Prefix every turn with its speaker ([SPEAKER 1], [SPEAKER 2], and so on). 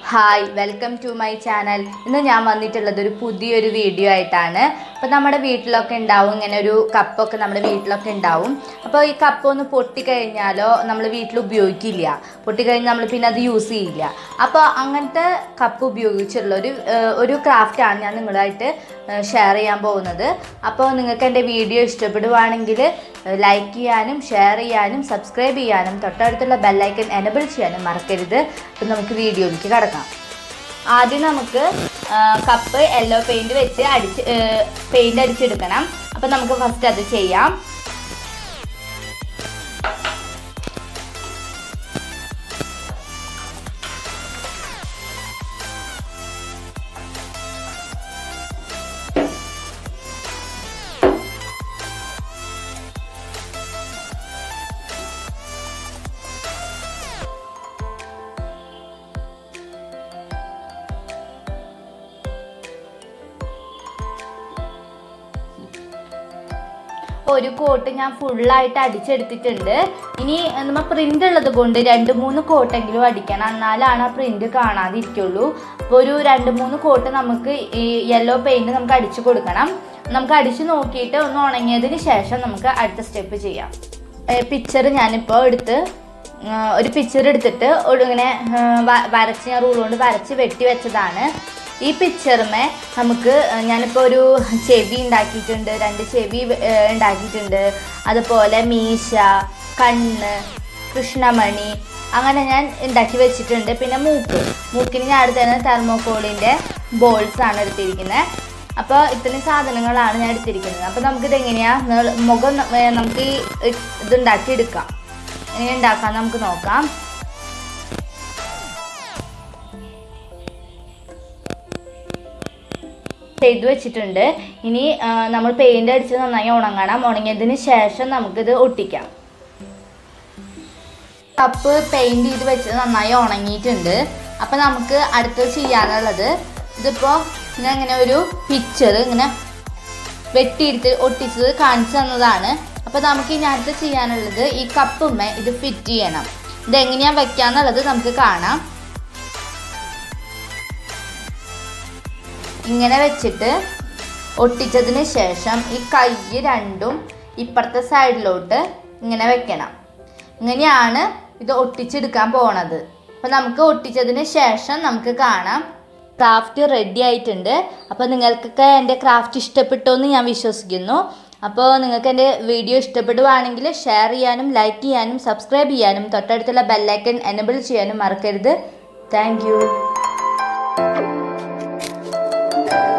[SPEAKER 1] hi welcome to my channel ഇന്ന് ഞാൻ വന്നിട്ടുള്ളത് ഒരു പുതിയൊരു വീഡിയോ ആയിട്ടാണ് അപ്പോൾ നമ്മുടെ വീട്ടിലൊക്കെ ഉണ്ടാവും ഇങ്ങനെ ഒരു കപ്പൊക്കെ നമ്മുടെ വീട്ടിലൊക്കെ ഉണ്ടാവും അപ്പോൾ ഈ കപ്പ് ഒന്ന് പൊട്ടിക്കഴിഞ്ഞാലോ നമ്മൾ വീട്ടിൽ ഉപയോഗിക്കില്ല പൊട്ടിക്കഴിഞ്ഞാൽ നമ്മൾ പിന്നെ അത് യൂസ് ചെയ്യില്ല അപ്പോൾ അങ്ങനത്തെ കപ്പ് ഉപയോഗിച്ചുള്ള ഒരു ഏഹ്, ഒരു ക്രാഫ്റ്റാണ് ഞാൻ നിങ്ങളായിട്ട് ഷെയർ ചെയ്യാൻ പോകുന്നത് അപ്പോൾ നിങ്ങൾക്ക് എൻ്റെ വീഡിയോ ഇഷ്ടപ്പെടുവാണെങ്കിൽ ലൈക്ക് ചെയ്യാനും ഷെയർ ചെയ്യാനും സബ്സ്ക്രൈബ് ചെയ്യാനും തൊട്ടടുത്തുള്ള ബെല്ലൈക്കൻ എനബിൾ ചെയ്യാനും മറക്കരുത് അപ്പം നമുക്ക് വീഡിയോയിലേക്ക് കടക്കാം ആദ്യം നമുക്ക് കപ്പ് യെല്ലോ പെയിൻറ് വെച്ച് അടിച്ച് പെയിൻറ് അടിച്ചെടുക്കണം അപ്പം നമുക്ക് ഫസ്റ്റ് അത് ചെയ്യാം ഒരു കോട്ട് ഞാൻ ഫുള്ളായിട്ട് അടിച്ചെടുത്തിട്ടുണ്ട് ഇനി നമ്മൾ പ്രിന്റ് ഉള്ളത് കൊണ്ട് രണ്ട് മൂന്ന് കോട്ടെങ്കിലും അടിക്കണം എന്നാലാണ് ആ പ്രിന്റ് കാണാതിരിക്കുള്ളൂ അപ്പോൾ ഒരു രണ്ട് മൂന്ന് കോട്ട് നമുക്ക് ഈ യെല്ലോ പെയിന്റ് നമുക്ക് അടിച്ചു കൊടുക്കണം നമുക്ക് അടിച്ചു നോക്കിയിട്ട് ഒന്ന് ഉണങ്ങിയതിന് ശേഷം നമുക്ക് അടുത്ത സ്റ്റെപ്പ് ചെയ്യാം പിക്ചർ ഞാനിപ്പോൾ എടുത്ത് ആ, ഒരു പിക്ചർ എടുത്തിട്ട് ഒരു ഇങ്ങനെ ആ, വ- വരച്ച് ഞാൻ റൂൾ കൊണ്ട് വരച്ച് വെട്ടി വെച്ചതാണ് ഈ പിക്ചറുമേ നമുക്ക് ഞാനിപ്പോൾ ഒരു ചെവി ഉണ്ടാക്കിയിട്ടുണ്ട് രണ്ട് ചെവി ഏ, ഉണ്ടാക്കിയിട്ടുണ്ട് അതുപോലെ മീശ കണ്ണ് കൃഷ്ണമണി അങ്ങനെ ഞാൻ ഉണ്ടാക്കി വെച്ചിട്ടുണ്ട് പിന്നെ മൂക്ക് മൂക്കിന് ഞാൻ എടുത്തത് തെർമോക്കോളിൻ്റെ ബോൾസ് ആണ് എടുത്തിരിക്കുന്നത് അപ്പോൾ ഇത്രയും സാധനങ്ങളാണ് ഞാൻ എടുത്തിരിക്കുന്നത് അപ്പോൾ നമുക്കിത് എങ്ങനെയാണ് മുഖം ന- ഏ, നമുക്ക് ഈ ഇത് ഉണ്ടാക്കി എടുക്കാം എങ്ങനെ ഉണ്ടാക്കാം നമുക്ക് നോക്കാം ചെയ്തു വെച്ചിട്ടുണ്ട് ഇനി ആ, നമ്മൾ പെയിന്റ് അടിച്ച് നന്നായി ഉണങ്ങണം ഉണങ്ങിയതിന് ശേഷം നമുക്കിത് ഒട്ടിക്കാം കപ്പ് പെയിന്റ് ചെയ്ത് വെച്ചത് നന്നായി ഉണങ്ങിയിട്ടുണ്ട് അപ്പം നമുക്ക് അടുത്തത് ചെയ്യാനുള്ളത് ഇതിപ്പോൾ ഞാൻ ഇങ്ങനെ ഒരു പിക്ചർ ഇങ്ങനെ വെട്ടിയെടുത്ത് ഒട്ടിച്ചത് കാണിച്ചു തന്നതാണ് അപ്പോൾ നമുക്ക് ഇനി അടുത്ത് ചെയ്യാനുള്ളത് ഈ കപ്പുമ്മേ ഇത് ഫിറ്റ് ചെയ്യണം ഇതെങ്ങനെയാണ് വെക്കാന്നുള്ളത് നമുക്ക് കാണാം ഇങ്ങനെ വെച്ചിട്ട് ഒട്ടിച്ചതിന് ശേഷം ഈ കൈ രണ്ടും ഇപ്പുറത്തെ സൈഡിലോട്ട് ഇങ്ങനെ വെക്കണം ഇങ്ങനെയാണ് ഇത് ഒട്ടിച്ചെടുക്കാൻ പോണത് അപ്പോൾ നമുക്ക് ഒട്ടിച്ചതിന് ശേഷം നമുക്ക് കാണാം ക്രാഫ്റ്റ് റെഡി ആയിട്ടുണ്ട് അപ്പോൾ നിങ്ങൾക്കൊക്കെ എൻ്റെ ക്രാഫ്റ്റ് ഇഷ്ടപ്പെട്ടു എന്ന് ഞാൻ വിശ്വസിക്കുന്നു അപ്പോൾ നിങ്ങൾക്ക് എൻ്റെ വീഡിയോ ഇഷ്ടപ്പെടുവാണെങ്കിൽ ഷെയർ ചെയ്യാനും ലൈക്ക് ചെയ്യാനും സബ്സ്ക്രൈബ് ചെയ്യാനും തൊട്ടടുത്തുള്ള ബെല്ലൈക്കൺ എനബിൾ ചെയ്യാനും മറക്കരുത് താങ്ക്